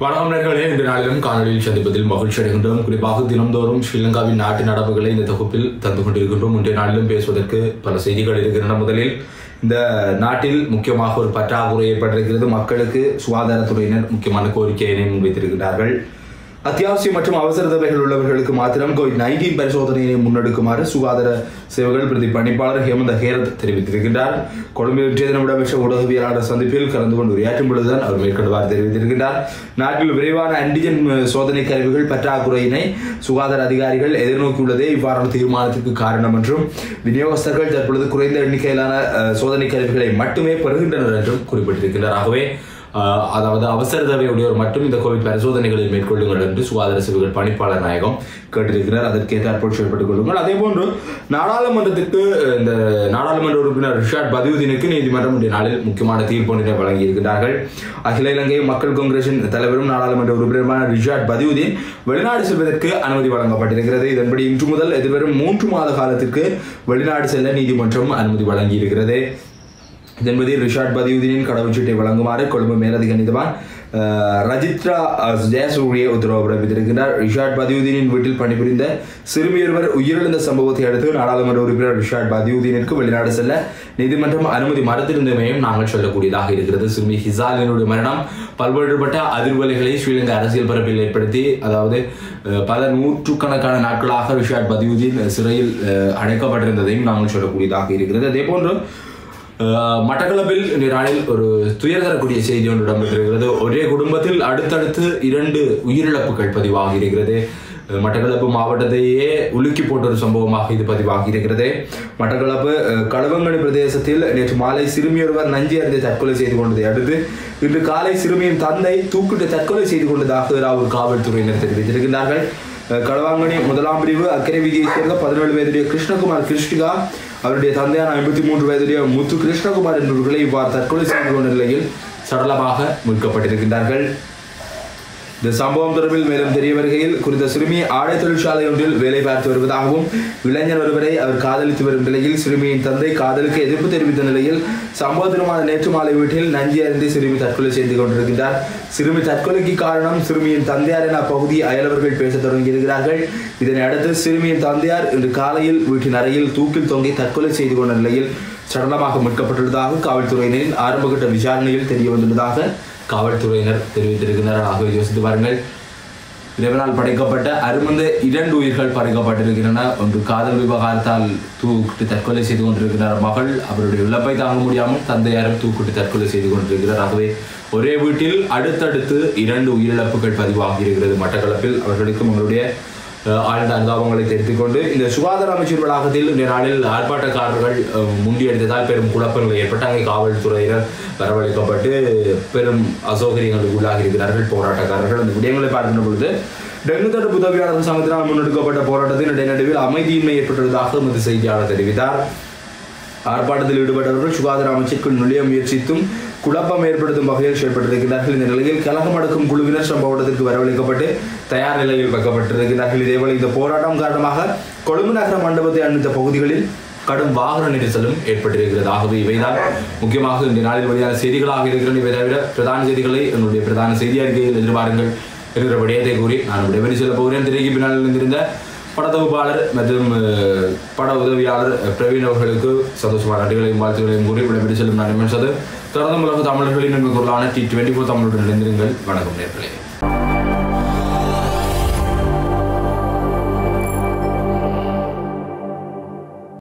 வணக்கம் நேர்களே இந்த நாளிலும் காணொலியில் சந்திப்பதில் மகிழ்ச்சி அடைகின்றோம் குறிப்பாக தினந்தோறும் ஸ்ரீலங்காவின் நாட்டு நடப்புகளை இந்த தொகுப்பில் தந்து கொண்டிருக்கின்றோம் இன்றைய நாளிலும் பேசுவதற்கு பல செய்திகள் இருக்கின்றன முதலில் இந்த நாட்டில் முக்கியமாக ஒரு பற்றாக்குறை ஏற்பட்டிருக்கிறது மக்களுக்கு சுகாதாரத்துறையினர் முக்கியமான கோரிக்கையினை முன்வைத்திருக்கிறார்கள் அத்தியாவசிய மற்றும் அவசர தேவைகள் உள்ளவர்களுக்கு மாத்திரம் கோவிட் நைன்டீன் பரிசோதனையை முன்னெடுக்குமாறு சுகாதார சேவைகள் பிரதி பணிப்பாளர் ஹேமந்த ஹேரத் தெரிவித்திருக்கின்றார் கொழும்பில் இன்றைய தினம் இடம்பெற்ற ஊடகவியலாளர் சந்திப்பில் கலந்து கொண்டு உரையாற்றும் பொழுதுதான் அவர் மேற்கொண்டுவார் தெரிவித்திருக்கின்றார் நாட்டில் விரைவான ஆன்டிஜன் சோதனை கருவிகள் பற்றாக்குறையினை சுகாதார அதிகாரிகள் எதிர்நோக்கியுள்ளதே இவ்வாறான தீர்மானத்திற்கு காரணம் என்றும் விநியோகஸ்தர்கள் தற்பொழுது குறைந்த எண்ணிக்கையிலான அஹ், சோதனை கருவிகளை மட்டுமே பெறுகின்றனர் என்றும் குறிப்பிட்டிருக்கின்றார் ஆகவே ஆஹ் அதாவது அவசர தேவையுடையோர் மட்டும் இந்த கோவிட் பரிசோதனைகளை மேற்கொள்ளுங்கள் என்று சுகாதார சேவைகள் பணிப்பாளர் நாயகம் கேட்டிருக்கிறார் அதற்கேற்றாற்போல் செயல்பட்டுக் கொள்ளுங்கள் அதே போன்று நாடாளுமன்றத்திற்கு அஹ், இந்த நாடாளுமன்ற உறுப்பினர் ரிஷாட் பதியுதீனுக்கு நீதிமன்றம் இன்றைய நாளில் முக்கியமான தீர்ப்பொன்றினை வழங்கியிருக்கிறார்கள் அகில இலங்கை மக்கள் காங்கிரசின் தலைவரும் நாடாளுமன்ற உறுப்பினருமான ரிஷாட் பதியுதீன் வெளிநாடு செல்வதற்கு அனுமதி வழங்கப்பட்டிருக்கிறது இதன்படி இன்று முதல் எதிர்வரும் மூன்று மாத காலத்திற்கு வெளிநாடு செல்ல நீதிமன்றம் அனுமதி வழங்கியிருக்கிறது இதன்படி ரிஷாட் பதியுதீனின் கடவுச்சீட்டை வழங்குமாறு கொழும்பு மேலதிக நீதிவான் அஹ், ரஜித்ரா அஹ், ஜெயசூரிய உத்தரவு பிறப்பித்திருக்கிறார் ரிஷாட் பதியுதீனின் வீட்டில் பணிபுரிந்த சிறுமியொருவர் உயிரிழந்த சம்பவத்தை அடுத்து நாடாளுமன்ற உறுப்பினர் ரிஷாட் பதியுதீனிற்கு வெளிநாடு செல்ல நீதிமன்றம் அனுமதி மறுத்திருந்தமையும் நாங்கள் சொல்லக்கூடியதாக இருக்கிறது சிறுமி ஹிசாலினுடைய மரணம் பல்வேறுபட்ட அதிர்வலைகளை ஸ்ரீலங்கா அரசியல் பரப்பில் ஏற்படுத்தி அதாவது அஹ், பல நூற்றுக்கணக்கான நாட்களாக ரிஷாட் பதியுதீன் சிறையில் அஹ், அடைக்கப்பட்டிருந்ததையும் நாங்கள் சொல்லக்கூடியதாக இருக்கிறது அதே போன்று அஹ் மட்டக்களப்பில் இன்றைய நாளில் ஒரு துயர் தரக்கூடிய செய்தி ஒன்று இடம்பெற்றிருக்கிறது ஒரே குடும்பத்தில் அடுத்தடுத்து இரண்டு உயிரிழப்புகள் பதிவாகி இருக்கிறது அஹ் மட்டக்களப்பு மாவட்டத்தையே உலுக்கி போட்ட ஒரு சம்பவமாக இது பதிவாகி இருக்கிறது மட்டக்களப்பு அஹ், களுவங்கனி பிரதேசத்தில் நேற்று மாலை சிறுமியொருவர் நஞ்சி அறிந்து தற்கொலை செய்து கொண்டதை அடுத்து இன்று காலை சிறுமியின் தந்தை தூக்கிட்டு தற்கொலை செய்து கொண்டதாக ராவூர் காவல்துறையினர் தெரிவித்திருக்கிறார்கள் அஹ், களுவாங்கனி முதலாம் பிரிவு அக்கரை வீதியைச் சேர்ந்த பதினேழு வயதுடைய கிருஷ்ணகுமார் கிருஷ்ணிகா அவருடைய தந்தையான ஐம்பத்தி மூன்று வயதுடைய முத்து கிருஷ்ணகுமார் என்பவர்களை இவ்வாறு தற்கொலை செய்து கொண்ட நிலையில் சடலமாக மீட்கப்பட்டிருக்கின்றார்கள் இந்த சம்பவம் தொடர்பில் மேலும் தெரிய வருகையில் குறித்த சிறுமி ஆடை தொழிற்சாலை ஒன்றில் வேலை பார்த்து வருவதாகவும் இளைஞர் ஒருவரை அவர் காதலித்து வரும் நிலையில் சிறுமியின் தந்தை காதலுக்கு எதிர்ப்பு தெரிவித்த நிலையில் சம்பவத்திற்கான நேற்று மாலை வீட்டில் நஞ்சி அறிந்து சிறுமி தற்கொலை செய்து கொண்டிருக்கின்றார் சிறுமி தற்கொலைக்கு காரணம் சிறுமியின் தந்தையார் என அப்பகுதி அயலவர்கள் பேசத் தொடங்கியிருக்கிறார்கள் இதனை அடுத்து சிறுமியின் தந்தையார் இன்று காலையில் வீட்டின் அறையில் தூக்கில் தொங்கி தற்கொலை செய்து கொண்ட நிலையில் சடலமாக மீட்கப்பட்டுள்ளதாக காவல்துறையினரின் ஆரம்பகட்ட விசாரணையில் தெரிய வந்துள்ளதாக காவல்துறையினர் தெரிவித்திருக்கின்றனர் ஆகவே யோசித்து பாருங்கள் இறைவனால் படைக்கப்பட்ட அருமந்த இரண்டு உயிர்கள் படைக்கப்பட்டிருக்கின்றன ஒன்று காதல் விவகாரத்தால் தூக்கிட்டு தற்கொலை செய்து கொண்டிருக்கிறார் மகள் அவருடைய இழப்பை தாங்க முடியாமல் தந்தையாரும் தூக்கிட்டு தற்கொலை செய்து கொண்டிருக்கிறார் ஆகவே ஒரே வீட்டில் அடுத்தடுத்து இரண்டு உயிரிழப்புகள் பதிவாகி இருக்கிறது மட்டக்களப்பில் அவர்களுக்கும் உங்களுடைய அஹ், ஆழ்ந்த அனுதாபங்களை தெரிவித்துக் கொண்டு இந்த சுகாதார அமைச்சர் வளாகத்தில் இன்றைய நாளில் ஆர்ப்பாட்டக்காரர்கள் அஹ், முண்டியடித்ததால் பெரும் குழப்பங்கள் ஏற்பட்டு அங்கே காவல்துறையினர் வரவழைக்கப்பட்டு பெரும் அசௌகரியங்களுக்கு உள்ளாகி இருக்கிறார்கள் போராட்டக்காரர்கள் அந்த விடயங்களை பார்க்கின்ற பொழுது டெங்கு தடுப்பு உதவியாளர் சங்கத்தினால் முன்னெடுக்கப்பட்ட போராட்டத்தின் இடைநடுவில் அமைதியின்மை ஏற்பட்டுள்ளதாக எமது செய்தியாளர் தெரிவித்தார் ஆர்ப்பாட்டத்தில் ஈடுபட்டவர்கள் சுகாதார அமைச்சருக்குள் நுழைய முயற்சித்தும் குழப்பம் ஏற்படுத்தும் வகையில் செயல்பட்டிருக்கிறார்கள் இந்த நிலையில் கலகம் அடக்கும் குழுவினர் சம்பவ இடத்திற்கு வரவழைக்கப்பட்டு தயார் நிலையில் வைக்கப்பட்டிருக்கிறார்கள் இதேபோல் இந்த போராட்டம் காரணமாக கொழும்பு நகர மண்டபத்தை அணிந்த பகுதிகளில் கடும் வாகன நெரிசலும் ஏற்பட்டிருக்கிறது ஆகவே இவைதான் முக்கியமாக இந்த நாளில் வெளியான செய்திகளாக இருக்கிற இவை தவிர பிரதான செய்திகளை என்னுடைய பிரதான செய்தி அறிக்கையில் எதிர்பாருங்கள் என்கிற விடயத்தை கூறி நான் விடைபெறி செல்ல போகிறேன் திரைக்கு பின்னால் இருந்திருந்த படத்தொகுப்பாளர் மற்றும் அஹ், பட உதவியாளர் அஹ், பிரவீன் அவர்களுக்கு சந்தோஷமான நன்றிகளையும் வாழ்த்துக்களையும் கூறி விடைபெற்று செல்லும் நான் நிமிஷது தொடர்ந்து உலக தமிழர்களின் நன்மை குரலான டி டுவெண்ட்டி ஃபோர் தமிழுடன் இணைந்திருங்கள் வணக்கம் நேர்களே